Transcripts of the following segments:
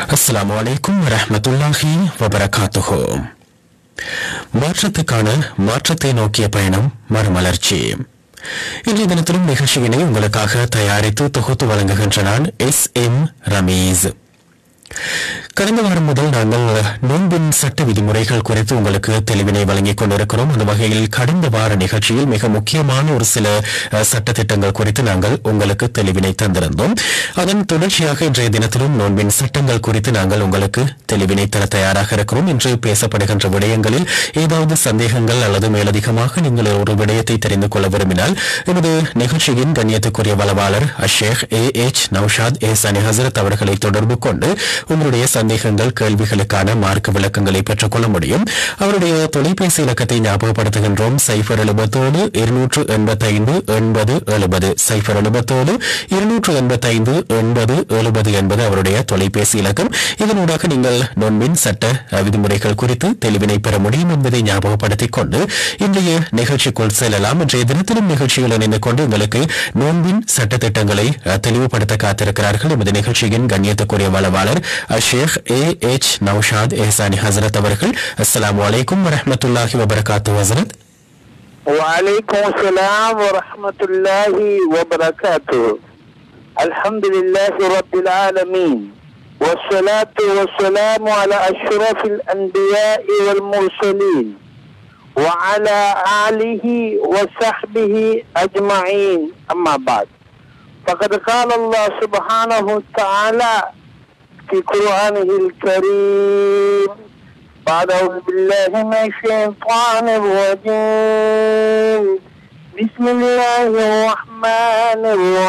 அஸ்ஸலாமு அலைக்கும் வரஹ்மத்துல்லாஹி வபரகாத்துஹு மாற்றத்துக்கான மாற்றத்தை நோக்கிய பயணம் மறுமலர்ச்சி இன்றைய தினத்திலும் நிகழ்ச்சியினை உங்களுக்காக தயாரித்து தொகுத்து வழங்குகின்ற நான் எஸ் எம் ரமீஸ் கடந்த வாரம் முதல் நாங்கள் நோன்பின் சட்ட விதிமுறைகள் குறித்து உங்களுக்கு தெளிவினை வழங்கிக் கொண்டிருக்கிறோம் அந்த வகையில் கடந்த வார நிகழ்ச்சியில் மிக முக்கியமான ஒரு சில அஹ், சட்ட திட்டங்கள் குறித்து நாங்கள் உங்களுக்கு தெளிவினை தந்திருந்தோம் அதன் தொடர்ச்சியாக இன்றைய தினத்திலும் நோன்பின் சட்டங்கள் குறித்து நாங்கள் உங்களுக்கு தெளிவினை தர தயாராக இருக்கிறோம் இன்று பேசப்படுகின்ற விடயங்களில் ஏதாவது சந்தேகங்கள் அல்லது மேலதிகமாக நீங்கள் ஒரு விடயத்தை தெரிந்து கொள்ள விரும்பினால் எமது நிகழ்ச்சியின் கண்ணியத்துக்குரிய வளவாளர் அஷேக் ஏ எச் நௌஷாத் ஏ சனி ஹசரத் அவர்களை தொடர்பு கொண்டு உங்களுடைய சந்தேகங்கள் கேள்விகளுக்கான மார்க்க விளக்கங்களை பெற்றுக் கொள்ள முடியும் அவருடைய தொலைபேசி இலக்கத்தை ஞாபகப்படுத்துகின்றோம் சைபர் எழுபத்தோடு இருநூற்று எண்பத்தைந்து எண்பது எழுபது சைபர் எழுபத்தோடு இருநூற்று எண்பத்தைந்து எண்பது எழுபது என்பது அவருடைய தொலைபேசி இலக்கம் இதனூடாக நீங்கள் நொன்பின் சட்ட அஹ், விதிமுறைகள் குறித்து தெளிவினை பெற முடியும் என்பதை ஞாபகப்படுத்திக் கொண்டு இன்றைய நிகழ்ச்சிக்குள் செல்லலாம் இன்றைய தினத்திலும் நிகழ்ச்சியில் இணைந்து கொண்டு உங்களுக்கு நோன்பின் சட்ட திட்டங்களை அஹ், தெளிவுபடுத்த காத்திருக்கிறார்கள் எமது நிகழ்ச்சியின் கண்ணியத்துக்குரிய வளவாளர் ஷேக் ஏ எச் நௌஷாத் எஹசானி ஹசரத் அவர்கள் அஸ்ஸலாமு அலைக்கும் வரஹ்மத்துல்லாஹி வபரகாத்து ஹசரத் وعليكم السلام ورحمة الله وبركاته الحمد لله رب العالمين والصلاة والسلام على أشرف الأنبياء والمرسلين وعلى آله وصحبه أجمعين أما بعد فقد قال الله سبحانه وتعالى في قرآنه الكريم بعد أعوذ بالله من الشيطان الرجيم بسم الله الرحمن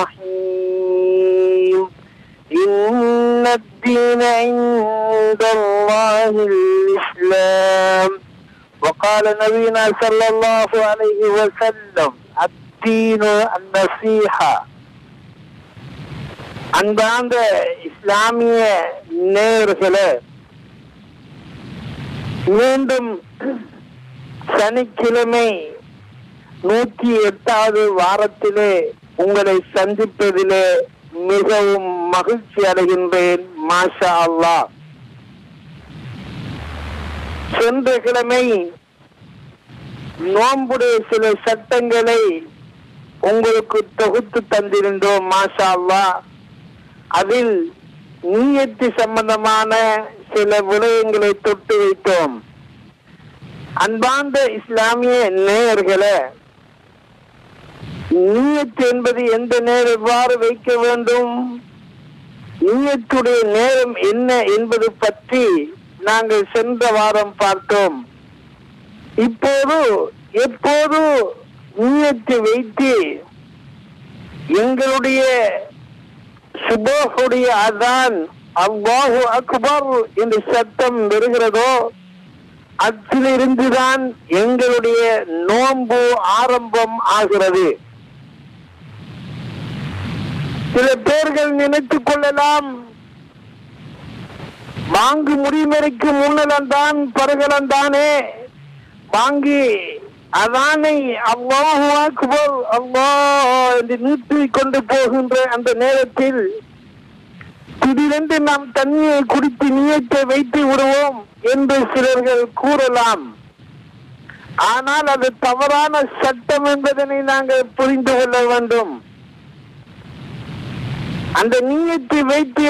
الرحيم إن الدين عند الله الإسلام وقال نبينا صلى الله عليه وسلم الدين النصيحة அன்பார்ந்த இஸ்லாமிய நேயர்களே மீண்டும் சனிக்கிழமை நூற்றி எட்டாவது வாரத்திலே உங்களை சந்திப்பதிலே மிகவும் மகிழ்ச்சி அடைகின்றேன் மாஷா அல்லாஹ் சென்ற கிழமை நோன்புடைய சில சட்டங்களை உங்களுக்கு தொகுத்து தந்திருந்தோம் மாஷா அல்லாஹ் அதில் நீயத்து சம்பந்தமான சில விடயங்களை தொட்டு வைத்தோம் அன்பார்ந்த இஸ்லாமிய நேயர்களே நீயத்து என்பது எந்த நேரம் எவ்வாறு வைக்க வேண்டும் நீயத்துடைய நேரம் என்ன என்பது பற்றி நாங்கள் சென்ற வாரம் பார்த்தோம் இப்போது எப்போது நீயத்து வைத்து எங்களுடைய சுபோஹுடைய அதான் அல்லாஹு அக்பர் என்று சத்தம் வருகிறதோ அதிலிருந்துதான் எங்களுடைய நோன்பு ஆரம்பம் ஆகிறது சில பேர்கள் நினைத்துக் கொள்ளலாம் வாங்கு முடிவரைக்கு முன்னலம் தான் பருகலம் தானே வாங்கி அதானை அல்லாஹு அக்பர் அல்லாஹ் என்று நீட்டிக் கொண்டு போகின்ற அந்த நேரத்தில் திடீரென்று நாம் தண்ணியை குடித்து நீயத்தை வைத்து விடுவோம் என்று சிலர்கள் கூறலாம் ஆனால் அது தவறான சட்டம் என்பதனை நாங்கள் புரிந்து கொள்ள வேண்டும் அந்த நீயத்தை வைத்து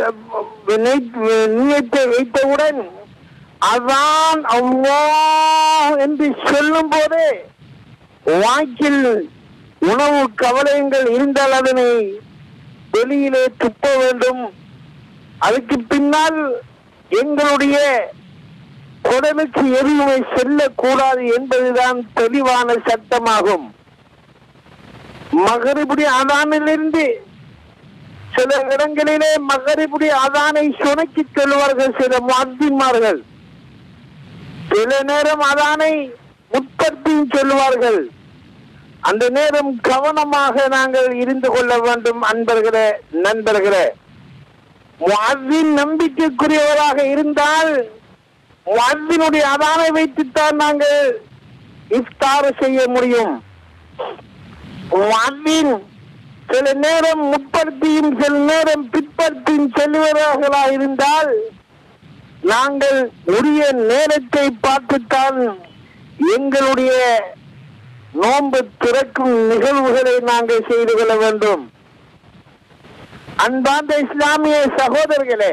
நீயத்தை வைத்தவுடன் அதான் அல்லாஹ் என்று சொல்லும் போதே வாக்கில் உணவு கவலைகள் இருந்தால் அதனை வெளியிலே துப்ப வேண்டும் அதுக்கு பின்னால் எங்களுடைய குடலுக்கு எதுவுமே செல்லக்கூடாது என்பதுதான் தெளிவான சட்டமாகும் மகரிபுடி அதானிலிருந்து சில இடங்களிலே மகரிபுடி அதானை சுணக்கி சொல்வார்கள் சில மாதிமார்கள் சில நேரம் அதானை முற்படுத்தியும் சொல்லுவார்கள் அந்த நேரம் கவனமாக நாங்கள் இருந்து கொள்ள வேண்டும் அன்பர்களே நண்பர்களே முஅத்தின் நம்பிக்கைக்குரியவராக இருந்தால் முஅத்தினுடைய அதானை வைத்துத்தான் நாங்கள் இஃப்தார் செய்ய முடியும் முஅத்தின் சில நேரம் முற்படுத்தியும் சில நேரம் பிற்படுத்தி சொப்பத்தின் செல்வர்களாக இருந்தால் நாங்கள் உரிய நேரத்தை பார்த்துத்தான் எங்களுடைய நோன்பு திறக்கும் நிகழ்வுகளை நாங்கள் செய்து கொள்ள வேண்டும் அன்பார்ந்த இஸ்லாமிய சகோதரர்களே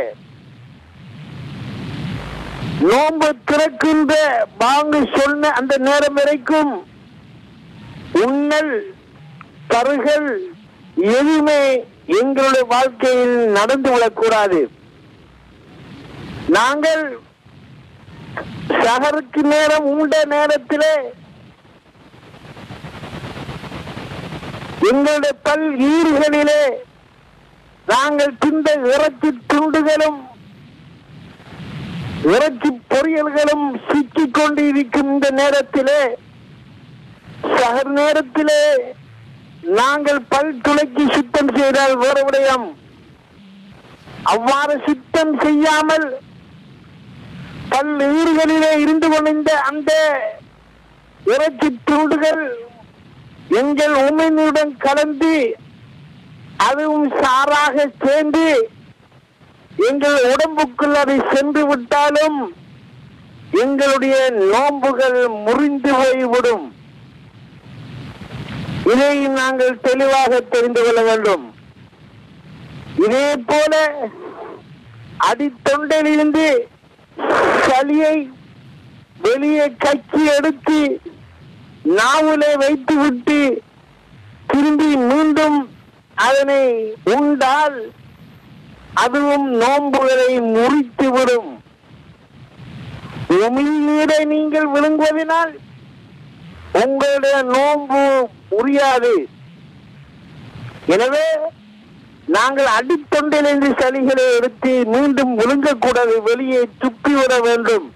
நோன்பு திறக்கின்ற பாங்கு சொன்ன அந்த நேரம் வரைக்கும் உண்ணல் தருகள் எதுவுமே எங்களுடைய வாழ்க்கையில் நடந்து விடக்கூடாது நாங்கள் சகருக்கு நேரம் உண்ட நேரத்திலே எங்களுடைய பல் ஈறுகளிலே நாங்கள் திந்த இறைச்சி துண்டுகளும் இறைச்சி பொரியல்களும் சிக்கிக் கொண்டு இருக்கும் இந்த நேரத்திலே சகர் நேரத்திலே நாங்கள் பல் துளைக்கு சுத்தம் செய்தால் வேறு விடயம் அவ்வாறு சுத்தம் செய்யாமல் பல் ஈறுகளிலே இருந்து கொண்டிருந்த அந்த இறைச்சி துண்டுகள் எங்கள் உண்மையுடன் கலந்து அதுவும் சாராக சேர்ந்து எங்கள் உடம்புக்குள் அதை சென்று விட்டாலும் எங்களுடைய நோன்புகள் முறிந்து போய்விடும் இதை நாங்கள் தெளிவாக தெரிந்து கொள்ள வேண்டும் இதே போல அடித்தொண்டிலிருந்து சளியை வெளியே கக்கி எடுத்து நாவலை வைத்துவிட்டு திரும்பி மீண்டும் அதனை உண்டால் அதுவும் நோன்புகளை முறித்துவிடும் உமிழ்நீரை நீங்கள் விழுங்குவதனால் உங்களுடைய நோன்பு புரியாது எனவே நாங்கள் அடித்தொண்டிலிருந்து சளிகளை எடுத்து மீண்டும் விழுங்கக்கூடாது வெளியே துப்பிவிட வேண்டும்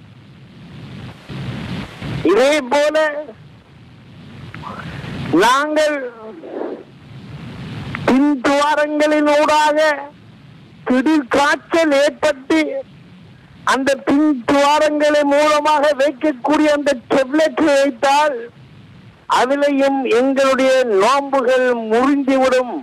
இதே போல நாங்கள் பின்துவாரங்களின் ஊடாக திடீர் காய்ச்சல் ஏற்பட்டு அந்த பின் துவாரங்களின் மூலமாக வைக்கக்கூடிய அந்த டெப்லெட் வைத்தால் அதிலையும் எங்களுடைய நோன்புகள் முறிந்துவிடும்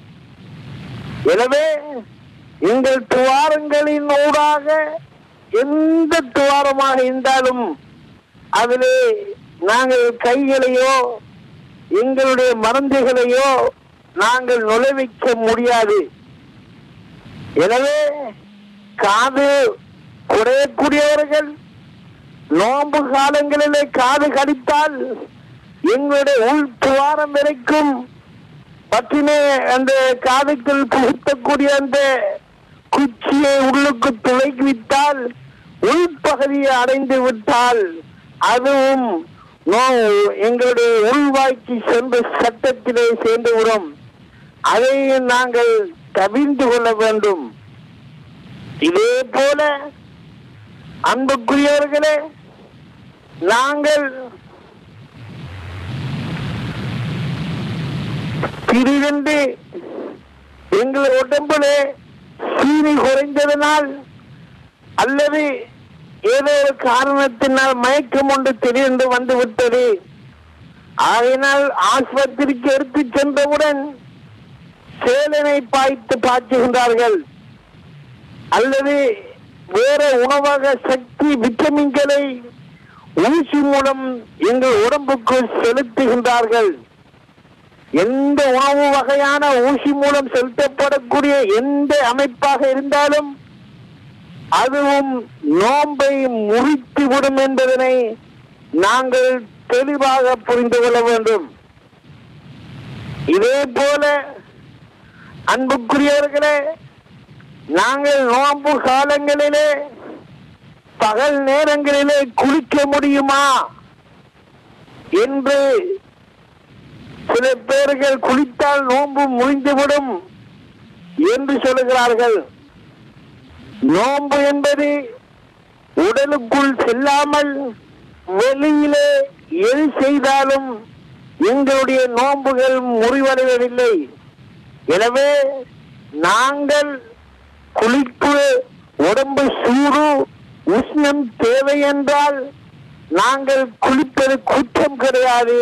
எனவே எங்கள் துவாரங்களின் ஊடாக எந்த துவாரமாக இருந்தாலும் அதிலே நாங்கள் கைகளையோ எங்களுடைய மருந்துகளையோ நாங்கள் நுழைவிக்க முடியாது எனவே காது குறையக்கூடியவர்கள் நோன்பு காலங்களிலே காது கடித்தால் எங்களுடைய உள் துவாரம் வரைக்கும் பற்றினே அந்த காதுக்குள் புகுத்தக்கூடிய அந்த குச்சியை உள்ளுக்கு துளைக்கு விட்டால் உள்பகுதியை அடைந்து விட்டால் அதுவும் நோ- எங்களுடைய உள்வாய்க்கு சென்ற சட்டத்திலே சேர்ந்து விடும் அதை நாங்கள் தவிர்ந்து கொள்ள வேண்டும் இதே போல அன்புக்குரியவர்களே நாங்கள் திடீரென்று எங்கள் உடம்பிலே சீனி குறைந்ததனால் அல்லது ஏதோ ஒரு காரணத்தினால் மயக்கம் ஒன்று திடீரென்று வந்து விட்டது ஆகையினால் ஆஸ்பத்திரிக்கு எடுத்து சென்றவுடன் சேலனை பாய்த்து பாய்ச்சுகின்றார்கள் அல்லது வேற உணவக சக்தி விட்டமின்களை ஊசி மூலம் எங்கள் உடம்புக்குள் செலுத்துகின்றார்கள் எந்த உணவு வகையான ஊசி மூலம் செலுத்தப்படக்கூடிய எந்த அமைப்பாக இருந்தாலும் அதுவும் நோன்பை முறித்து விடும் என்பதனை நாங்கள் தெளிவாக புரிந்து கொள்ள வேண்டும் இதே போல அன்புக்குரியவர்களே நாங்கள் நோன்பு காலங்களிலே பகல் நேரங்களிலே குளிக்க முடியுமா என்று சில பேர்கள் குளித்தால் நோன்பு முறிந்துவிடும் என்று சொல்லுகிறார்கள் நோன்பு என்பது உடலுக்குள் செல்லாமல் வெளியிலே எது செய்தாலும் எங்களுடைய நோன்புகள் முறிவடைவதில்லை எனவே நாங்கள் குளிப்பு உடம்பு சூடு உஷ்ணம் தேவை என்றால் நாங்கள் குளிப்பது குற்றம் கிடையாது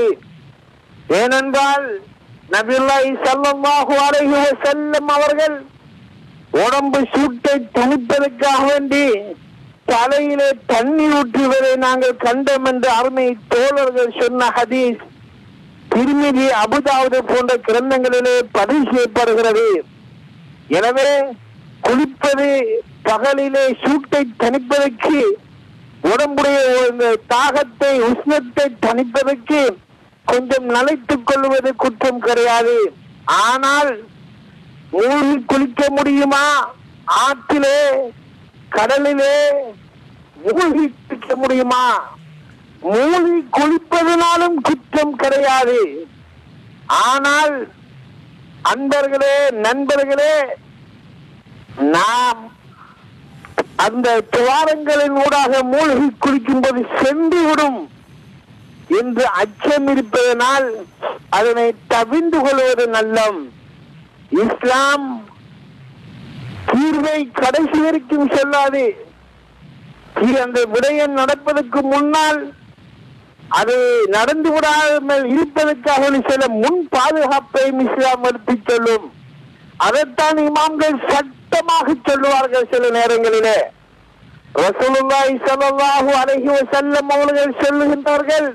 ஏனென்றால் நபியுல்லாஹி ஸல்லல்லாஹு அலைஹி வஸல்லம் அவர்கள் உடம்பு சூட்டை தணிப்பதற்காக வேண்டி தலையிலே தண்ணி ஊற்றுவதை நாங்கள் கண்டோம் என்று அருமை தோழர்கள் சொன்ன ஹதீஸ் திருமிதி அபுதாவது போன்ற கிரந்தங்களிலே பதிவு செய்யப்படுகிறது எனவே குளிப்பது பகலிலே சூட்டை தணிப்பதற்கு உடம்புடைய இந்த தாகத்தை உஷ்ணத்தை தணிப்பதற்கு கொஞ்சம் நனைத்துக் கொள்வது குற்றம் கிடையாது ஆனால் மூழ்கி குளிக்க முடியுமா ஆற்றிலே கடலிலே மூழ்கி குளிக்க முடியுமா மூழ்கி குளிப்பதனாலும் குற்றம் கிடையாது ஆனால் அன்பர்களே நண்பர்களே நாம் அந்த துவாரங்களின் ஊடாக மூழ்கி குளிக்கும்போது சென்று விடும் என்று அச்சம் இருப்பதனால் அதனை தவிந்து கொள்வது நல்லம் இஸ்லாம் தீர்வை கடைசி வரைக்கும் சொல்லாது தீ- அந்த விடயம் நடப்பதற்கு முன்னால் அது நடந்து விடாமல் இருப்பதற்காக சில முன் பாதுகாப்பையும் இஸ்லாம் எடுத்துச் சொல்லும் அதைத்தான் இமாம்கள் சட்டமாக சொல்லுவார்கள் சில நேரங்களிலே ரசூலுல்லாஹி ஸல்லல்லாஹு அலைஹி வஸல்லம் அவர்கள் சொல்லுகின்றார்கள்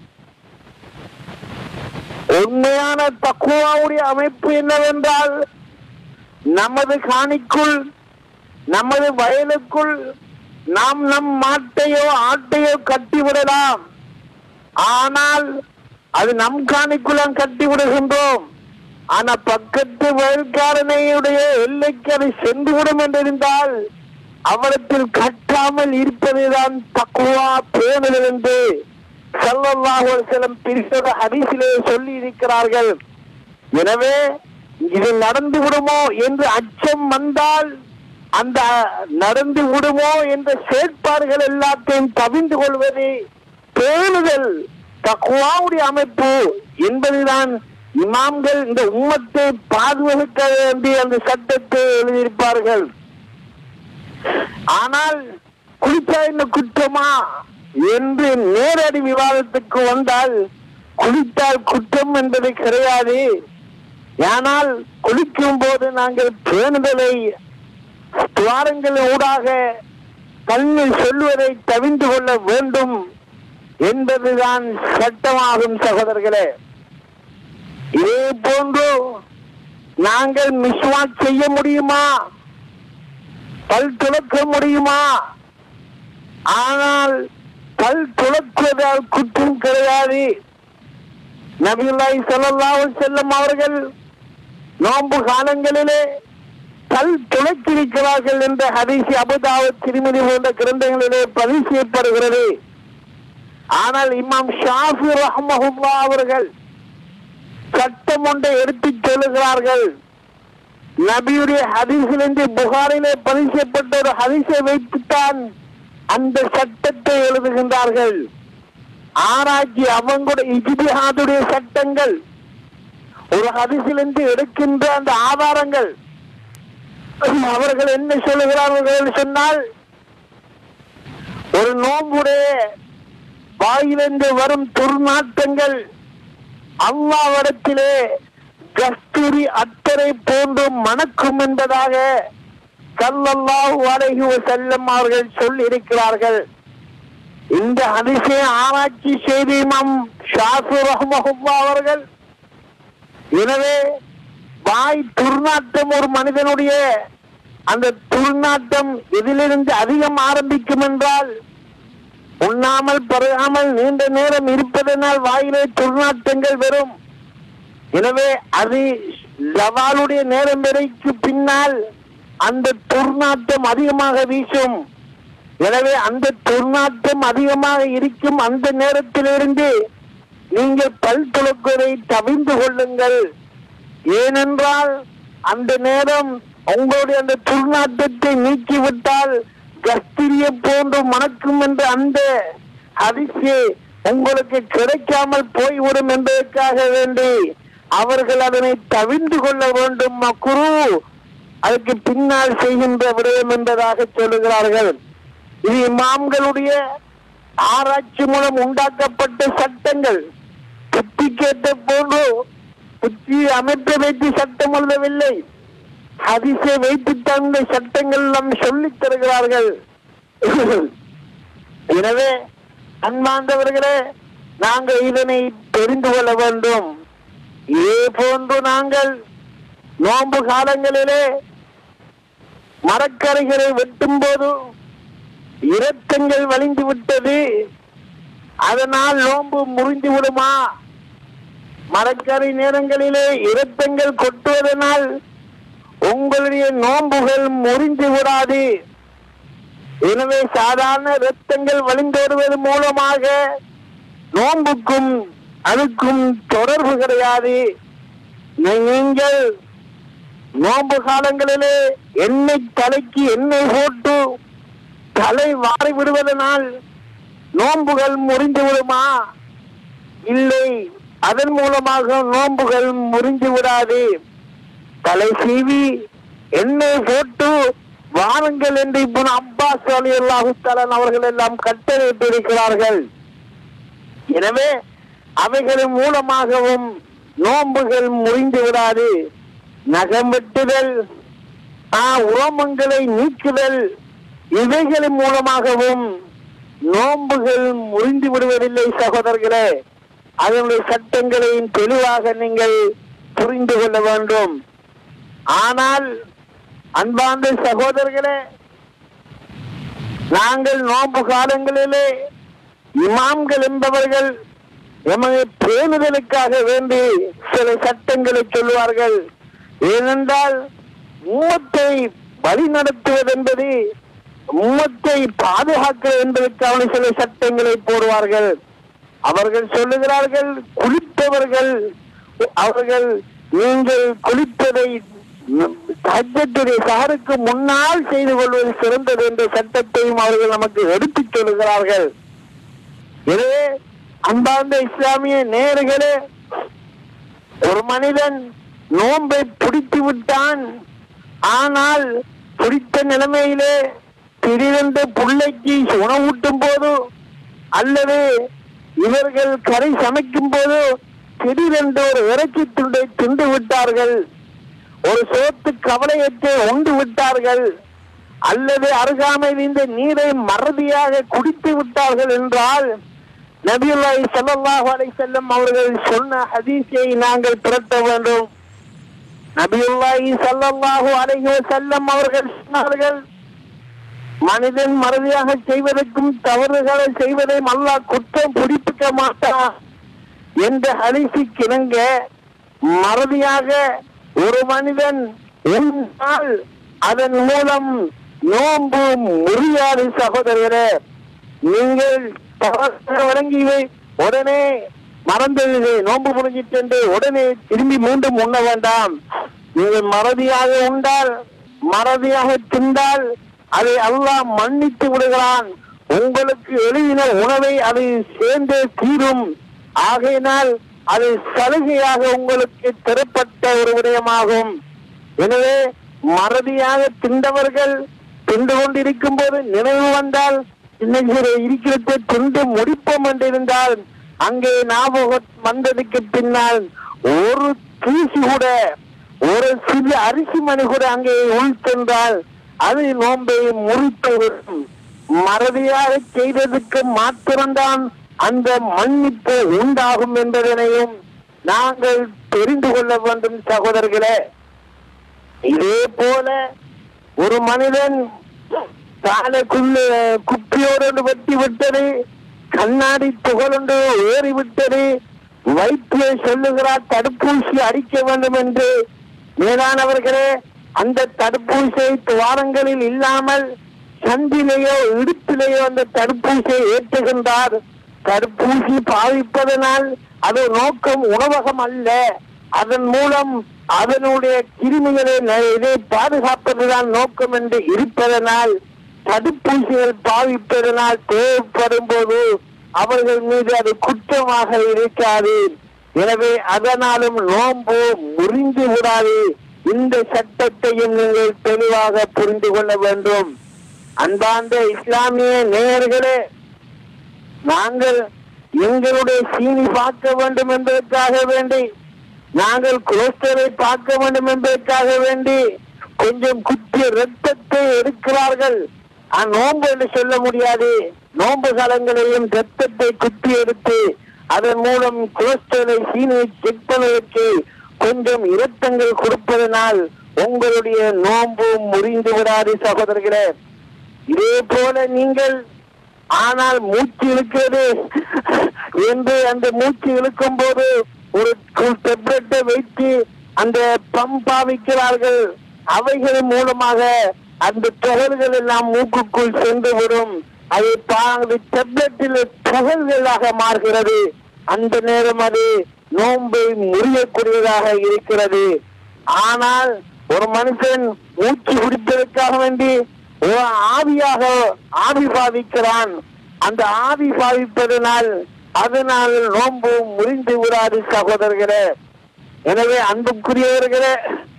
உண்மையான தக்குவாவுடைய அமைப்பு என்னவென்றால் நமது காணிக்குள் நமது வயலுக்குள் நாம் நம் மாட்டையோ ஆட்டையோ கட்டிவிடலாம் ஆனால் அது நம் காணிக்குள் நாம் கட்டி விடுகின்றோம் ஆனா பக்கத்து வயல்காரனையுடைய எல்லைக்கு அது சென்றுவிடும் என்றிருந்தால் அவரத்தில் கட்டாமல் இருப்பதுதான் தக்குவா பேணுதல் என்று ஸல்லல்லாஹு அலைஹி வஸல்லம் பிரிசத ஹதீஸிலே சொல்லி இருக்கிறார்கள் எனவே இது நடந்து விடுமோ என்று அச்சம் வந்தால் அந்த நடந்து விடுமோ என்ற செயற்பாடுகள் எல்லாத்தையும் தவிந்து கொள்வது பேணுதல் தக்குவாவுடைய அமைப்பு என்பதுதான் இமாம்கள் இந்த உம்மத்தை பாதுகாக்க வேண்டிய அந்த சட்டத்தை எழுதியிருப்பார்கள் ஆனால் குளித்தா என்ன குற்றமா என்று நேரடி விவாதத்துக்கு வந்தால் குளித்தால் குற்றம் என்பது கிடையாது ஆனால் குளிக்கும் போது நாங்கள் பேணுதலை துவாரங்கள் ஊடாக கண்ணில் சொல்வதை தவிந்து கொள்ள வேண்டும் என்பதுதான் சட்டமாகும் சகோதரர்களே இதே போன்று நாங்கள் மிஸ்வாக் செய்ய முடியுமா பல் துளக்க முடியுமா ஆனால் பல் துளக்குவதால் குற்றம் கிடையாது நபியுல்லாஹி ஸல்லல்லாஹு அலைஹி வஸல்லம் அவர்கள் நோன்பு காலங்களிலே பல் துளைத்திருக்கிறார்கள் என்ற ஹதீசி அபுதாவத் திருமதி போன்ற கிரந்தங்களிலே பதிவு செய்யப்படுகிறது ஆனால் இமாம் ஷாஃபி ரஹ்மஹுல்லா அவர்கள் சட்டம் ஒன்றை எடுத்துச் சொல்லுகிறார்கள் நபியுடைய ஹதீஸிலிருந்து புகாரிலே பதிவு செய்யப்பட்ட ஒரு ஹதீஸை வைத்துத்தான் அந்த சட்டத்தை எழுதுகின்றார்கள் ஆராய்ச்சி அவங்களுடைய இஜிபிஹாதுடைய சட்டங்கள் ஒரு ஹதீஸிலிருந்து எடுக்கின்ற அந்த ஆதாரங்கள் அவர்கள் என்ன சொல்லுகிறார்கள் என்று சொன்னால் ஒரு நோம்புடைய வாயிலிருந்து வரும் துர்நாற்றங்கள் அல்லாவிடத்திலே கஸ்தூரி அத்தரை போன்று மணக்கும் என்பதாக ஸல்லல்லாஹு அலைஹி வஸல்லம் அவர்கள் சொல்லி இருக்கிறார்கள் இந்த அதிசய ஆராய்ச்சி செய்தி இமாம் ஷாஃபி ரஹ்மஹுல்லா அவர்கள் எனவே வாய் துர்நாற்றம் ஒரு மனிதனுடைய அந்த துர்நாற்றம் எதிலிருந்து அதிகம் ஆரம்பிக்கும் என்றால் உண்ணாமல் பருகாமல் நீண்ட நேரம் இருப்பதனால் வாயிலே துர்நாற்றங்கள் வரும் எனவே அது ஜவாலுடைய நேரம் வரைக்கு பின்னால் அந்த துர்நாற்றம் அதிகமாக வீசும் எனவே அந்த துர்நாற்றம் அதிகமாக இருக்கும் அந்த நேரத்திலிருந்து நீங்கள் பல் துளக்குவதை தவிர்ந்து கொள்ளுங்கள் ஏனென்றால் அந்த நேரம் உங்களுடைய அந்த துர்நாற்றத்தை நீக்கிவிட்டால் கஸ்திரிய போன்று மணக்கும் என்ற அந்த அரிசி உங்களுக்கு கிடைக்காமல் போய்விடும் என்பதற்காக வேண்டி அவர்கள் அதனை தவிர்ந்து கொள்ள வேண்டும் மக்குரு அதுக்கு பின்னால் செய்கின்ற விடயம் என்பதாக சொல்லுகிறார்கள் இது இமாம்களுடைய ஆராய்ச்சி மூலம் உண்டாக்கப்பட்ட சட்டங்கள் புத்தி கேட்ட போன்று புத்தி அமைப்பை வைத்து சட்டம் எழுதவில்லை ஹதிசை வைத்து தந்த சட்டங்கள் எல்லாம் சொல்லித் தருகிறார்கள் எனவே அன்பார்ந்தவர்களே நாங்கள் இதனை தெரிந்து கொள்ள வேண்டும் இதே போன்று நாங்கள் நோன்பு காலங்களிலே மரக்கரைகளை வெட்டும் போது இரத்தங்கள் வலிந்து விட்டது அதனால் நோன்பு முறிந்து விடுமா மரக்கரை நேரங்களிலே இரத்தங்கள் கொட்டுவதனால் உங்களுடைய நோன்புகள் முறிந்து விடாது எனவே சாதாரண இரத்தங்கள் வழிந்தோடுவது மூலமாக நோன்புக்கும் அதுக்கும் தொடர்பு கிடையாது நீங்கள் நோன்பு காலங்களிலே எண்ணெய் தலைக்கு எண்ணெய் போட்டு தலை வாரி விடுவதனால் நோன்புகள் முறிந்து விடுமா இல்லை அதன் மூலமாக நோன்புகள் முறிந்து விடாது தலை சீவி எண்ணெய் போட்டு வாருங்கள் என்று இப்போ அப்பாஸ் அலி அல்லாஹுத்தலன் அவர்கள் எல்லாம் கட்டளையிட்டிருக்கிறார்கள் எனவே அவைகளின் மூலமாகவும் நோன்புகள் முறிந்து விடாது நகம் வெட்டுதல் ஆ, உரோமங்களை நீக்குதல் இவைகளின் மூலமாகவும் நோன்புகள் முறிந்து விடுவதில்லை சகோதரர்களே அதனுடைய சட்டங்களையும் தெளிவாக நீங்கள் புரிந்து கொள்ள வேண்டும் ஆனால் அன்பார்ந்த சகோதரர்களே நாங்கள் நோன்பு காலங்களிலே இமாம்கள் என்பவர்கள் எமது பேணுதலுக்காக வேண்டி சில சட்டங்களை சொல்லுவார்கள் ஏனென்றால் உம்மத்தை வழி நடத்துவது என்பது உம்மத்தை பாதுகாக்கிறது என்பதற்கான சில சட்டங்களை போடுவார்கள் அவர்கள் சொல்லுகிறார்கள் குளித்தவர்கள் அவர்கள் நீங்கள் குளித்ததை சட்டத்துடைய சகருக்கு முன்னால் செய்து கொள்வது சிறந்தது என்ற சட்டத்தையும் அவர்கள் நமக்கு எடுத்துச் சொல்லுகிறார்கள் எனவே அன்பார்ந்த இஸ்லாமிய நேர்களே ஒரு மனிதன் நோன்பை பிடித்து விட்டான் ஆனால் பிடித்த நிலைமையிலே திடீரென்று பிள்ளைக்கு உணவூட்டும் போது அல்லது இவர்கள் கரை சமைக்கும் போது திடீரென்று ஒரு இறைச்சி துண்டை தின்று விட்டார்கள் ஒரு சோத்து கவலையத்தை உண்டு விட்டார்கள் அல்லது அருகாமையில் இந்த நீரை மறதியாக குடித்து விட்டார்கள் என்றால் நபியுல்லாஹி ஸல்லல்லாஹு அலைஹி வஸல்லம் அவர்கள் சொன்ன ஹதீஸை நாங்கள் திரட்ட வேண்டும் நபியுல்லாஹி ஸல்லல்லாஹு அலைஹி வஸல்லம் அவர்கள் சொன்னார்கள் மனிதன் மறதியாக செய்வதற்கும் தவறுகளை செய்வதையும் அல்லாஹ் குற்றம் பிடிப்பிக்க மாட்டான் என்ற ஹரிசி கிணங்க மறதியாக ஒரு மனிதன் உண்டால் அதன் மூலம் நோன்பு முறியாது சகோதரரே நீங்கள் தவறாக வழங்கி உடனே மறந்தது நோன்பு முடிஞ்சிட்டு என்று உடனே திரும்பி மீண்டும் உண்ண வேண்டாம் நீங்கள் மறதியாக உண்டால் மறதியாக திண்டால் அதை அல்லாஹ் மன்னித்து விடுகிறான் உங்களுக்கு எழுதின உணவை அது சேர்ந்தே தீரும் ஆகையினால் அது சலுகையாக உங்களுக்கு தரப்பட்ட ஒரு விடயமாகும் எனவே மறதியாக திண்டவர்கள் திண்டு கொண்டிருக்கும் போது நினைவு வந்தால் இன்னைக்கு இருக்கிறதை திண்டு முடிப்போம் என்று இருந்தால் அங்கே ஞாபகம் வந்ததுக்கு பின்னால் ஒரு தூசி கூட ஒரு சிறு அரிசி மணி கூட அங்கே உள் சென்றால் அது நோன்பை முறித்து விடும் மறதியாக செய்ததுக்கு மாத்திரம்தான் அந்த மன்னிப்பு உண்டாகும் என்பதனையும் நாங்கள் தெரிந்து கொள்ள வேண்டும் சகோதரர்களே இதே போல ஒரு மனிதன் காலைக்குள்ள குப்பியோடு ஒன்று வெட்டி விட்டது கண்ணாடி துகளொன்று ஏறி விட்டது வைத்தியர் சொல்லுகிறார் தடுப்பூசி அடிக்க வேண்டும் என்று மேலானவர்களே அந்த தடுப்பூசியை துவாரங்களில் இல்லாமல் சந்திலேயோ இடுப்பிலேயோ அந்த தடுப்பூசியை ஏற்றுகின்றார் தடுப்பூசி பாவிப்பதனால் அது நோக்கம் உணவகம் அல்ல அதன் மூலம் அதனுடைய கிருமிகளை ந- இதை பாதுகாப்பதுதான் நோக்கம் என்று இருப்பதனால் தடுப்பூசிகள் பாவிப்பதனால் தேவைப்படும் போது அவர்கள் மீது அது குற்றமாக இருக்காது எனவே அதனாலும் நோன்பு முறிந்து விடாது இந்த சட்டத்தையும் நீங்கள் தெளிவாக புரிந்து கொள்ள வேண்டும் அன்பார்ந்த இஸ்லாமிய நேயர்களே நாங்கள் எங்களுடைய சீனி பார்க்க வேண்டும் என்பதற்காக வேண்டி நாங்கள் குலோஸ்டரை பார்க்க வேண்டும் என்பதற்காக வேண்டி கொஞ்சம் குத்திய ரத்தத்தை எடுக்கிறார்கள் ஆ, நோன்பு என்று சொல்ல முடியாது நோன்பு காலங்களையும் ரத்தத்தை குத்தி எடுத்து அதன் மூலம் கொலஸ்ட்ராலை சீனியை செக் பண்ணுவதற்கு கொஞ்சம் இரத்தங்கள் கொடுப்பதனால் உங்களுடைய நோன்பு முறிந்து விடாது சகோதரர்களே இதே போல நீங்கள் ஆனால் மூச்சு இழுக்கிறது என்று அந்த மூச்சு இழுக்கும் போது ஒரு டெப்லெட்டை வைத்து அந்த பம்ப் பாவிக்கிறார்கள் அவைகள் மூலமாக அந்த துகள்கள் எல்லாம் மூக்குக்குள் சென்று விடும் அது டெப்லெட்டில் துகள்களாக மாறுகிறது அந்த நேரம் அது நோன்பை முறியக்கூடியதாக இருக்கிறது ஆனால் ஒரு மனுஷன் மூச்சு பிடிப்பதற்காக வேண்டி ஒரு ஆவியாக ஆவி பாவிக்கிறான் அந்த ஆவி பாவிப்பதனால் அதனால் நோன்பு முறிந்து விடாது சகோதரர்களே எனவே அன்புக்குரியவர்களே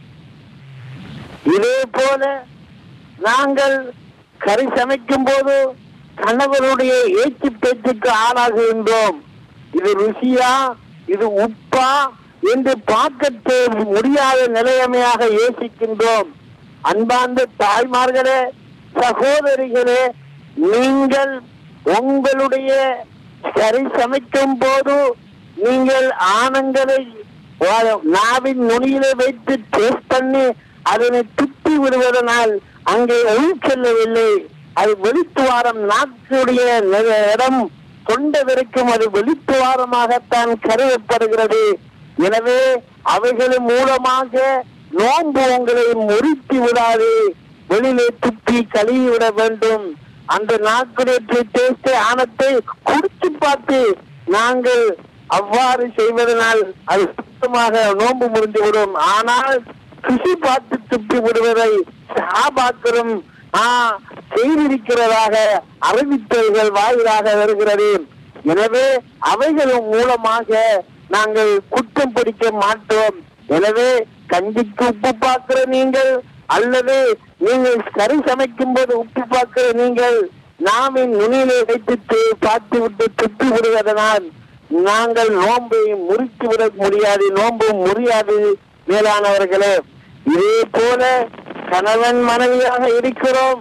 இதே போல நாங்கள் கறி சமைக்கும் போது கணவருடைய ஏச்சு பேச்சுக்கு ஆளாகுகின்றோம் இது ருசியா இது உப்பா என்று பார்க்க முடியாத நிலையமையாக யோசிக்கின்றோம் அன்பார்ந்த தாய்மார்களே சகோதரிகளே நீங்கள் உங்களுடைய கறி சமைக்கும் போது நீங்கள் ஆனங்களை வா- நாவின் நுனியிலே வைத்து டேஸ்ட் பண்ணி அதனை துப்பி விடுவதனால் அங்கே உள் செல்லவில்லை அது வெளித்துவாரம் நாக்குடைய நி- இடம் கொண்ட வரைக்கும் அது வெளித்துவாரமாகத்தான் கருதப்படுகிறது எனவே அவைகளின் மூலமாக நோன்பு உங்களை முறித்து விடாது வெளியிலே துப்பி கழுவி விட வேண்டும் அந்த நாக்குடைய டேஸ்டை ஆனத்தை குடிச்சு பார்த்து நாங்கள் அவ்வாறு செய்வதனால் அது சுத்தமாக நோன்பு முடிந்துவிடும் ஆனால் ருசி பார்த்து துப்பி விடுவதை சாபாக்களும் ஆ, செய்திருக்கிறதாக அறிவித்தல்கள் வாயிலாக வருகிறது எனவே அவைகளின் மூலமாக நாங்கள் குற்றம் பிடிக்க மாட்டோம் எனவே கஞ்சிக்கு உப்பு பார்க்கிற நீங்கள் அல்லது நீங்கள் கறி சமைக்கும் போது உப்பு பார்க்கிற நீங்கள் நாவின் நுனியிலே வைத்து பார்த்து விட்டு துப்பி விடுவதனால் நாங்கள் நோன்பை முறித்து விட முடியாது நோன்பு முறியாது மேலானவர்களே இதே போல கணவன் மனைவியாக இருக்கிறோம்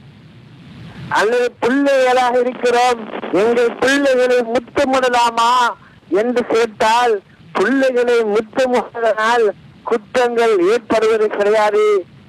அல்லது பிள்ளைகளாக இருக்கிறோம் எங்கள் பிள்ளைகளை முத்தமிடலாமா என்று கேட்டால் பிள்ளைகளை முத்தமிடுவதனால் குற்றங்கள் ஏற்படுவது கிடையாது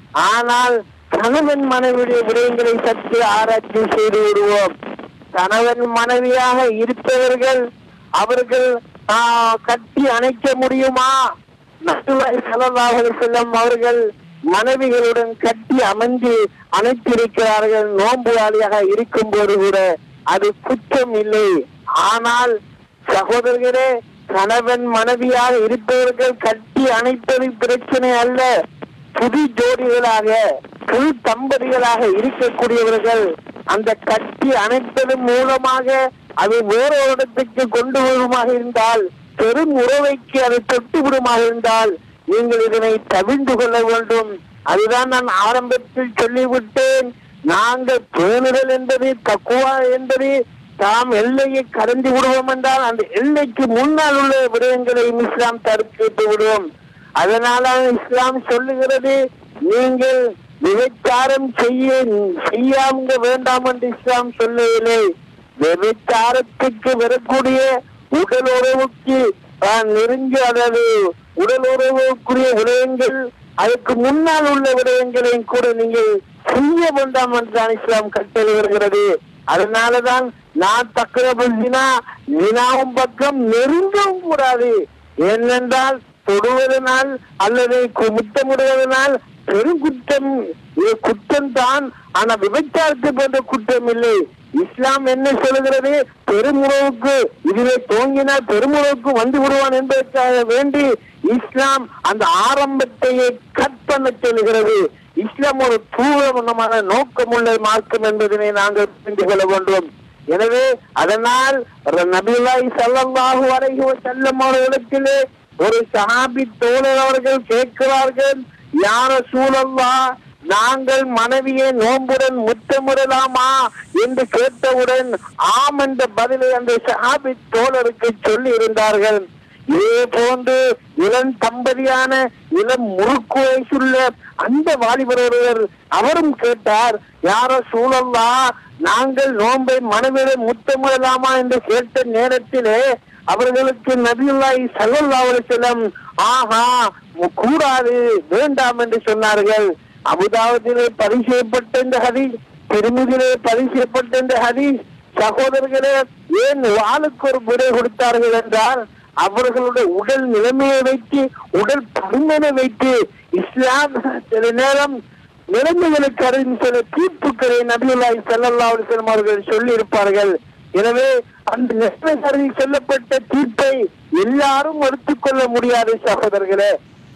ஆனால் கணவன் மனைவியுடைய விடயங்களை சற்று ஆராய்ச்சி செய்து விடுவோம் கணவன் மனைவியாக இருப்பவர்கள் அவர்கள் ஆ, கட்டி அணைக்க முடியுமா நசுவாய் சலவாக செல்லும் அவர்கள் மனைவிகளுடன் கட்டி அமைந்து அணைத்திருக்கிறார்கள் நோன்புவாளியாக இருக்கும் போது கூட அது குற்றம் இல்லை ஆனால் சகோதரர்களே கணவன் மனைவியாக இருப்பவர்கள் கட்டி அணைப்பது பிரச்சனை அல்ல புது ஜோடிகளாக புது தம்பதிகளாக இருக்கக்கூடியவர்கள் அந்த கட்டி அணைப்பதன் மூலமாக அது வேறொரு இடத்துக்கு கொண்டு வருமாக இருந்தால் பெரும் உறவைக்கு அதை தொட்டு விடுமாக இருந்தால் நீங்கள் இதனை தவிர்ந்து கொள்ள வேண்டும் அதுதான் நான் ஆரம்பத்தில் சொல்லிவிட்டேன் நாங்கள் பேணுதல் என்பது தக்குவா என்பது தாம் எல்லையை கடந்து விடுவோம் என்றால் அந்த எல்லைக்கு முன்னால் உள்ள விடயங்களை இஸ்லாம் தடுத்து விடுவோம் அதனால இஸ்லாம் சொல்லுகிறது நீங்கள் விபச்சாரம் செய்ய செய்யாம வேண்டாம் என்று இஸ்லாம் சொல்லவில்லை விபச்சாரத்துக்கு வரக்கூடிய உடல் உறவுக்கு ஆஹ், நெருங்கி அதாவது உடல் உறவுக்குரிய விடயங்கள் அதுக்கு முன்னால் உள்ள விடயங்களையும் கூட நீங்கள் செய்ய வேண்டாம் என்றுதான் இஸ்லாம் கட்டளை வருகிறது அதனாலதான் நான் தக்கரபுனா வினாவும் பக்கம் நெருங்கவும் கூடாது ஏனென்றால் தொடுவதனால் அல்லது கு- முத்தமிடுவதனால் பெருங்குற்றம் இது குற்றம் தான் ஆனா விபச்சாரத்தை போன்ற குற்றம் இல்லை இஸ்லாம் என்ன சொல்லுகிறது பெருமுறவுக்கு இதிலே தோங்கினால் பெருமுறவுக்கு வந்து விடுவான் என்பதற்காக வேண்டி இஸ்லாம் அந்த ஆரம்பத்தையே கட் பண்ண சொல்லுகிறது இஸ்லாம் ஒரு தூரமான நோக்கமுள்ள மார்க்கம் என்பதனை நாங்கள் புரிந்து கொள்ள வேண்டும் எனவே அதனால் நபிலாய் ஸல்லல்லாஹு அலைஹி வஸல்லம் அவர்களிடத்திலே ஒரு சஹாபி தோழர் அவர்கள் கேட்கிறார்கள் யார சூழல்லா நாங்கள் மனைவியை நோன்புடன் முத்தமிடலாமா என்று கேட்டவுடன் ஆம் என்ற பதிலை அந்த சஹாபி தோழருக்கு சொல்லி இருந்தார்கள் இதே போன்று இளம் தம்பதியான இளம் முறுக்கு வயசுள்ள அந்த வாலிபர் ஒருவர் அவரும் கேட்டார் யார சூழல்லா நாங்கள் நோன்பை மனதிலே முத்தமிடலாமா என்று கேட்ட நேரத்திலே அவர்களுக்கு நபியுல்லாஹி ஸல்லல்லாஹு அலைஹி வஸல்லம் ஆஹா கூடாது வேண்டாம் என்று சொன்னார்கள் அபுதாபத்திலே பதிவு செய்யப்பட்ட இந்த ஹதீஸ் திருமிதிலே பதிவு செய்யப்பட்ட இந்த ஹதீஸ் சகோதரர்களே ஏன் வாளுக்கு ஒரு விடை கொடுத்தார்கள் என்றால் அவர்களுடைய உடல் நிலைமையை வைத்து உடல் பருமனை வைத்து இஸ்லாம் சில நேரம் நிலைமைகளுக்கு அறிந்து சில தீர்ப்புக்களை நபியுல்லாஹி ஸல்லல்லாஹு அலைஹி வஸல்லம் அவர்கள் சொல்லி இருப்பார்கள் எனவே அந்த நிலைமை கருதி சொல்லப்பட்ட தீர்ப்பை எல்லாரும் எடுத்துக்கொள்ள முடியாது சகோதரர்களே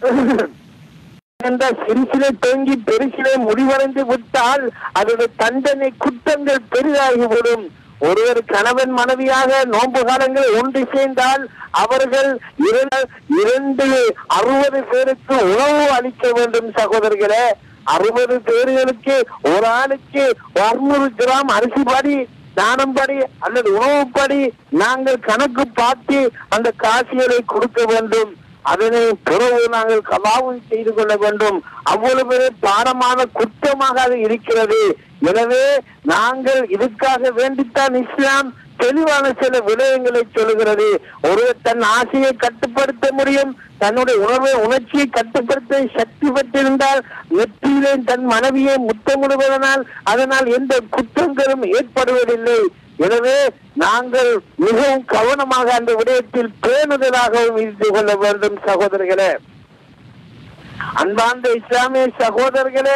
என்ற சிறுசிலே தேங்கி பெருசிலே முடிவடைந்து விட்டால் அதோட தண்டனை குற்றங்கள் பெரிதாகிவிடும் ஒருவர் கணவன் மனைவியாக நோன்பு காலங்கள் ஒன்று சேர்ந்தால் அவர்கள் இர- இரண்டு அறுபது பேருக்கு உணவு அளிக்க வேண்டும் சகோதரர்களே அறுபது பேர்களுக்கு ஒரு ஆளுக்கு அறுநூறு கிராம் அரிசி படி தானம்படி அல்லது உணவுப்படி நாங்கள் கணக்கு பார்த்து அந்த காசிகளை கொடுக்க வேண்டும் அதனை பிறகு நாங்கள் கலாவும் செய்து கொள்ள வேண்டும் அவ்வளவு பாரமான குற்றமாக அது இருக்கிறது எனவே நாங்கள் இதுக்காக வேண்டித்தான் இஸ்லாம் தெளிவான சில விடயங்களை சொல்லுகிறது ஒருவர் தன் ஆசையை கட்டுப்படுத்த முடியும் தன்னுடைய உணர்வை உணர்ச்சியை கட்டுப்படுத்த சக்தி பெற்றிருந்தால் நெற்றியிலே தன் மனைவியை முத்தமிடுவதனால் அதனால் எந்த குற்றங்களும் ஏற்படுவதில்லை எனவே நாங்கள் மிகவும் கவனமாக அந்த விடயத்தில் பேணுதலாகவும் இருந்து கொள்ள வேண்டும் சகோதரர்களே அன்பார்ந்த இஸ்லாமிய சகோதரர்களே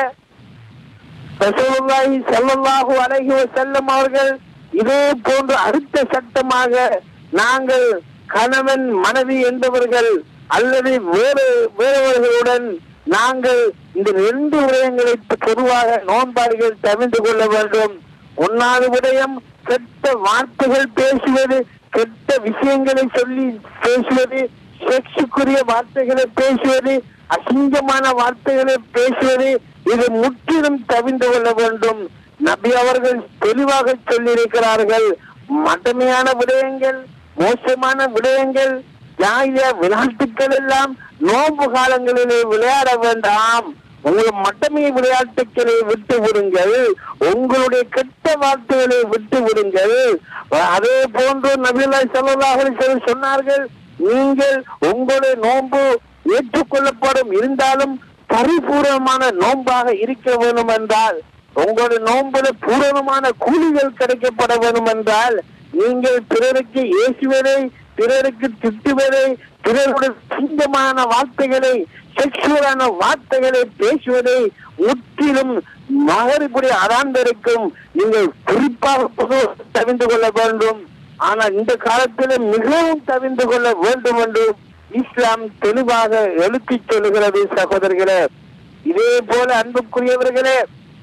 ரசூலுல்லாஹி ஸல்லல்லாஹு அலைஹி வஸல்லம் அவர்கள் இதே போன்று அடுத்த சட்டமாக நாங்கள் கணவன் மனைவி என்பவர்கள் அல்லது வேறு வேறவர்களுடன் நாங்கள் இந்த ரெண்டு விடயங்களை பொதுவாக நோன்பாளிகள் தவிர்த்து கொள்ள வேண்டும் ஒன்னாவது விடயம் கெட்ட வார்த்தைகள் பேசுவது கெட்ட விஷயங்களை சொல்லி பேசுவது செக்ஸுக்குரிய வார்த்தைகளை பேசுவது அசிங்கமான வார்த்தைகளை பேசுவது இது முற்றிலும் தவிர்த்து கொள்ள வேண்டும் நபி அவர்கள் தெளிவாக சொல்லியிருக்கிறார்கள் மட்டமையான விடயங்கள் மோசமான விடயங்கள் ஜாகிய விளையாட்டுக்கள் எல்லாம் நோன்பு காலங்களிலே விளையாட வேண்டாம் உங்கள் மட்டமை விளையாட்டுக்களை விட்டு விடுங்கள் உங்களுடைய கெட்ட வார்த்தைகளை விட்டு விடுங்கள் அதே போன்று நபிலாய் செல்லலாக சொன்னார்கள் நீங்கள் உங்களுடைய நோன்பு ஏற்றுக்கொள்ளப்படும் இருந்தாலும் பரிபூர்ணமான நோன்பாக இருக்க வேண்டும் என்றால் உங்களுடைய நோன்புல பூரணமான கூலிகள் கிடைக்கப்பட வேண்டும் என்றால் நீங்கள் பிறருக்கு ஏசுவதை பிறருக்கு திட்டுவதை பிறருடைய சிங்கமான வார்த்தைகளை செக்ஷுவலான வார்த்தைகளை பேசுவதை முற்றிலும் மகரிபுடைய அறாந்தருக்கும் நீங்கள் குறிப்பாக பொது தவிர்த்து கொள்ள வேண்டும் ஆனால் இந்த காலத்தில் மிகவும் தவிர்த்து கொள்ள வேண்டும் என்று இஸ்லாம் தெளிவாக எழுத்திச் சொல்லுகிறது சகோதரர்களே இதே போல அன்புக்குரியவர்களே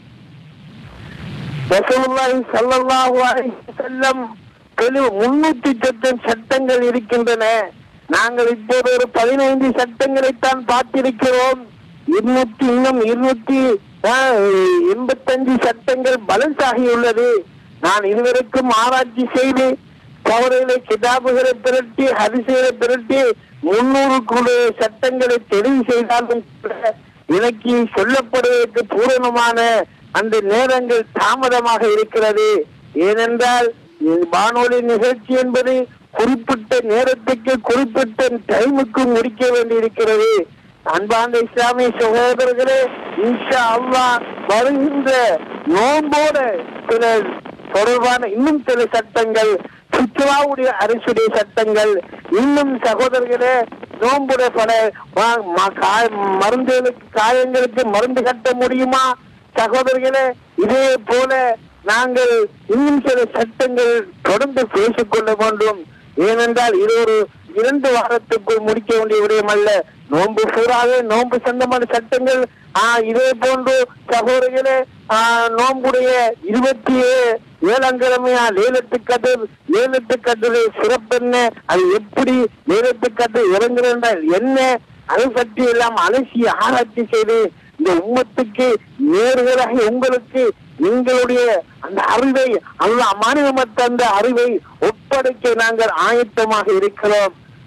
ரசூலுல்லாஹி ஸல்லல்லாஹு அலைஹி வஸல்லம் தெளிவு முன்னூத்தி சொச்சம் சட்டங்கள் இருக்கின்றன நாங்கள் இப்போது ஒரு பதினைந்து சட்டங்களைத்தான் பார்த்திருக்கிறோம் இருநூத்தி இன்னும் இருநூத்தி எண்பத்தஞ்சு சட்டங்கள் பலசாகியுள்ளது நான் இதுவரைக்கும் ஆராய்ச்சி செய்து கவலைகளை கிதாபுகளை திரட்டி ஹரிசுகளை திரட்டி முன்னூறுக்குள்ள சட்டங்களை தெளிவு செய்தாலும் கூட எனக்கு சொல்லப்படுவதற்கு பூரணமான அந்த நேரங்கள் தாமதமாக இருக்கிறது ஏனென்றால் இந்த வானொலி நிகழ்ச்சி என்பது குறிப்பிட்ட நேரத்துக்கு குறிப்பிட்ட டைமுக்கு முடிக்க வேண்டியிருக்கிறது அன்பார்ந்த இஸ்லாமிய சகோதரர்களே இன்ஷா அல்லாஹ் வருகின்ற நோம்போட சில தொடர்பான இன்னும் சில சட்டங்கள் சுற்றுலாவுடைய அரசுடைய சட்டங்கள் இன்னும் சகோதரர்களே நோம்புடைய பல வா- ம- காய- மருந்துகளுக்கு காயங்களுக்கு மருந்து கட்ட முடியுமா சகோதரர்களே இதே போல நாங்கள் இன்னும் சில சட்டங்கள் தொடர்ந்து பேசிக்கொள்ள வேண்டும் ஏனென்றால் இது ஒரு இரண்டு வாரத்துக்குள் முடிக்க வேண்டிய விடயம் அல்ல நோன்பு பூராவே நோன்பு சொந்தமான சட்டங்கள் ஆஹ் இதே போன்று சகோதரர்களே ஆஹ் நோன்புடைய இருபத்தி ஏ- ஏழாம் கிழமையா லேலத்து கதிர் லேலத்து கதிரை சிறப்பென்ன அது எப்படி லேலத்து கதிர் இறங்குறா என்ன அதை பற்றி எல்லாம் அலசி ஆராய்ச்சி செய்து இந்த உம்மத்துக்கு நேர்களாக உங்களுக்கு எங்களுடைய அந்த அறிவை அல்ல மாநிலமற்ற அந்த அறிவை ஒப்படைக்க நாங்கள் ஆயத்தமாக இருக்கிறோம்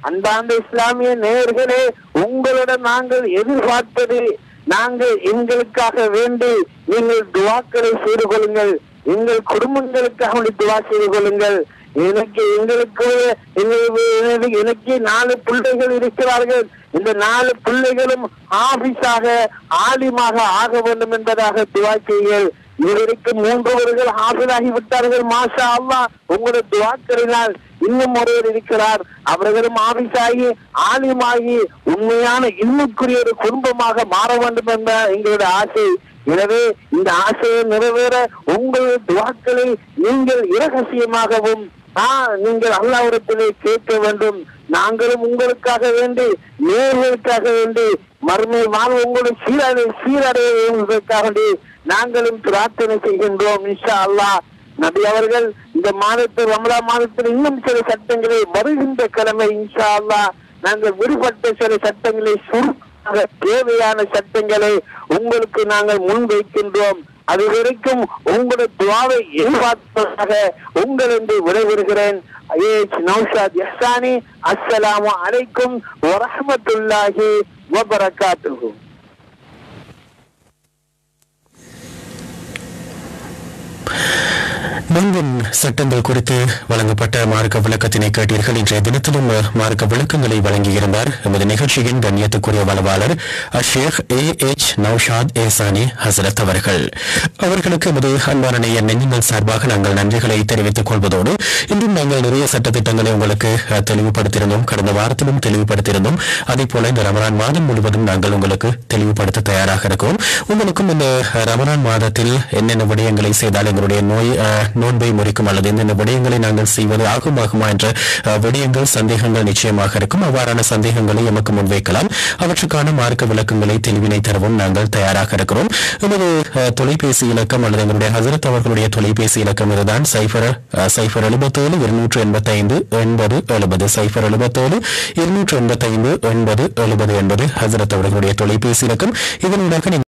அன்பார்ந்த இஸ்லாமிய நேயர்களே உங்களிடம் நாங்கள் எதிர்பார்ப்பது நாங்கள் எங்களுக்காக வேண்டி நீங்கள் துவாக்களை செய்து கொள்ளுங்கள் எங்கள் குடும்பங்களுக்காக வேண்டி துவா செய்து கொள்ளுங்கள் எனக்கு எங்களுக்கு எங்களுக்கு- எனக்கு நாலு பிள்ளைகள் இருக்கிறார்கள் இந்த நாலு பிள்ளைகளும் ஆபீஸாக ஆலிமாக ஆக வேண்டும் என்பதாக துவா செய்யுங்கள் இதுவரைக்கும் மூன்றுவர்கள் ஆபிலாகி விட்டார்கள் மாஷா அல்லாஹ் உங்களுடைய துவாக்களினால் இன்னும் ஒருவர் இருக்கிறார் அவர்களும் ஆபிஸாகி ஆலிமாகி உண்மையான இன்னுக்குரிய ஒரு குடும்பமாக மாற வேண்டும் என்ற எங்களுடைய ஆசை எனவே இந்த ஆசையை நிறைவேற உங்களுடைய துவாக்களை நீங்கள் இரகசியமாகவும் ஆ நீங்கள் அல்லாவிடத்திலே கேட்க வேண்டும் நாங்களும் உங்களுக்காக வேண்டி நேர்களுக்காக வேண்டி மறுமை வாழ் உங்களுடைய சீரடை சீரடைவதற்காக வேண்டி நாங்களும் பிரார்த்தனை செய்கின்றோம் இன்ஷா அல்லாஹ் நபி அவர்கள் இந்த மாதத்தில் ரமலா மாதத்தில் இன்னும் சில சட்டங்களை வருகின்ற கிழமை இன்ஷா அல்லாஹ் நாங்கள் விடுபட்ட சில சட்டங்களை சுருக்காக தேவையான சட்டங்களை உங்களுக்கு நாங்கள் முன்வைக்கின்றோம் அது வரைக்கும் உங்களுடைய துவாவை எதிர்பார்ப்பதாக உங்களிருந்து விடைபெறுகிறேன் ஐஏஎச் நௌஷாத் எஹ்சானி அஸ்ஸலாமு அலைக்கும் வரஹ்மத்துல்லாஹி வபரகாத்துஹு நோன்பின் சட்டங்கள் குறித்து வழங்கப்பட்ட மார்க்க விளக்கத்தினை கேட்டீர்கள் இன்றைய தினத்திலும் அஹ், மார்க்க விளக்கங்களை வழங்கியிருந்தார் எமது நிகழ்ச்சியின் கண்ணியத்துக்குரிய வளவாளர் அஷேக் ஏ எச் நௌஷாத் ஏசானி ஹசரத் அவர்கள் அவர்களுக்கு எமது அன்பான நேயர் நெஞ்சுங்கள் சார்பாக நாங்கள் நன்றிகளை தெரிவித்துக் கொள்வதோடு இன்றும் நாங்கள் நிறைய சட்டத்திட்டங்களை உங்களுக்கு அஹ், தெளிவுபடுத்தியிருந்தோம் கடந்த வாரத்திலும் தெளிவுபடுத்தியிருந்தோம் அதே போல இந்த ரமலான் மாதம் முழுவதும் நாங்கள் உங்களுக்கு தெளிவுபடுத்த தயாராக இருக்கிறோம் உங்களுக்கும் இந்த ரமலான் மாதத்தில் என்னென்ன விடயங்களை செய்தால் எங்களுடைய நோய் அஹ், நோன்பை முறிக்கும் அல்லது என்னென்ன விடயங்களை நாங்கள் செய்வது ஆகும் ஆகுமா என்ற அஹ், விடயங்கள் சந்தேகங்கள் நிச்சயமாக இருக்கும் அவ்வாறான சந்தேகங்களை எமக்கு முன்வைக்கலாம் அவற்றுக்கான மார்க்க விளக்கங்களை தெளிவினை தரவும் நாங்கள் தயாராக இருக்கிறோம் எமது அஹ், தொலைபேசி இலக்கம் அல்லது எங்களுடைய ஹசரத் அவர்களுடைய தொலைபேசி இலக்கம் இதுதான் சைஃபர் அஹ், சைஃபர் எழுபத்தேழு இருநூற்று எண்பத்தி ஐந்து எண்பது எழுபது சைஃபர் எழுபத்தேழு இருநூற்று எண்பத்தி ஐந்து எண்பது எழுபது என்பது ஹசரத் அவர்களுடைய தொலைபேசி இலக்கம் இதனூடாக நீங்கள்